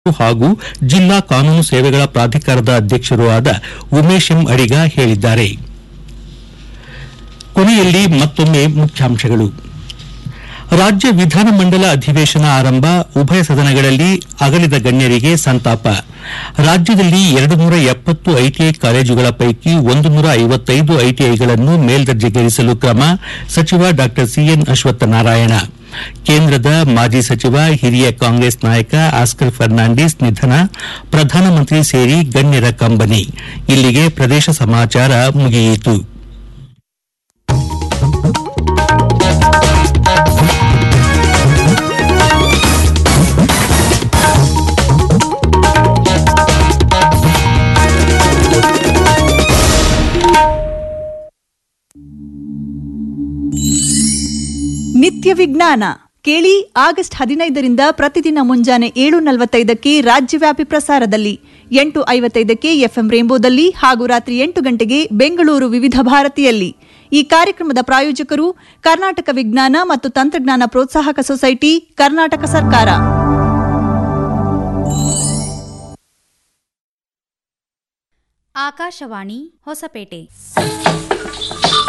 ಹಾಗೂ ಜಿಲ್ಲಾ ಕಾನೂನು ಸೇವೆಗಳ ಪ್ರಾಧಿಕಾರದ ಅಧ್ಯಕ್ಷರೂ ಆದ ಉಮೇಶ್ ಎಂ ಅಡಿಗ ಹೇಳಿದ್ದಾರೆ ಕೊನೆಯಲ್ಲಿ ಮತ್ತೊಮ್ಮೆ ಮುಖ್ಯಾಂಶಗಳು ರಾಜ್ಯ ವಿಧಾನಮಂಡಲ ಅಧಿವೇಶನ ಆರಂಭ ಉಭಯ ಸದನಗಳಲ್ಲಿ ಅಗಲಿದ ಗಣ್ಯರಿಗೆ ಸಂತಾಪ ರಾಜ್ಯದಲ್ಲಿ ಎರಡು ನೂರ ಎಪ್ಪತ್ತು ಐಟಿಐ ಕಾಲೇಜುಗಳ ಪೈಕಿ ಒಂದು ನೂರ ಐವತ್ತೈದು ಐಟಿಐಗಳನ್ನು ಮೇಲ್ದರ್ಜೆಗೇರಿಸಲು ಕ್ರಮ ಸಚಿವ ಡಾ ಸಿಎನ್ ಅಶ್ವತ್ಥನಾರಾಯಣ ಕೇಂದ್ರದ ಮಾಜಿ ಸಚಿವ ಹಿರಿಯ ಕಾಂಗ್ರೆಸ್ ನಾಯಕ ಆಸ್ಕರ್ ಫರ್ನಾಂಡಿಸ್ ನಿಧನ ಪ್ರಧಾನಮಂತ್ರಿ ಸೇರಿ ಗಣ್ಯರ ಕಂಬನಿ ಇಲ್ಲಿಗೆ ಪ್ರದೇಶ ಸಮಾಚಾರ ಮುಗಿಯಿತು ನಿತ್ಯ ವಿಜ್ಞಾನ ಕೇಳಿ ಆಗಸ್ಟ್ ಹದಿನೈದರಿಂದ ಪ್ರತಿದಿನ ಮುಂಜಾನೆ ಏಳು ನಲವತ್ತೈದಕ್ಕೆ ರಾಜ್ಯವ್ಯಾಪಿ ಪ್ರಸಾರದಲ್ಲಿ ಎಂಟು ಐವತ್ತೈದಕ್ಕೆ ಎಫ್ಎಂ ರೇಂಬೋದಲ್ಲಿ ಹಾಗೂ ರಾತ್ರಿ ಎಂಟು ಗಂಟೆಗೆ ಬೆಂಗಳೂರು ವಿವಿಧ ಭಾರತಿಯಲ್ಲಿ ಈ ಕಾರ್ಯಕ್ರಮದ ಪ್ರಾಯೋಜಕರು ಕರ್ನಾಟಕ ವಿಜ್ಞಾನ ಮತ್ತು ತಂತ್ರಜ್ಞಾನ ಪ್ರೋತ್ಸಾಹಕ ಸೊಸೈಟಿ ಕರ್ನಾಟಕ ಸರ್ಕಾರ ಆಕಾಶವಾಣಿ ಹೊಸಪೇಟೆ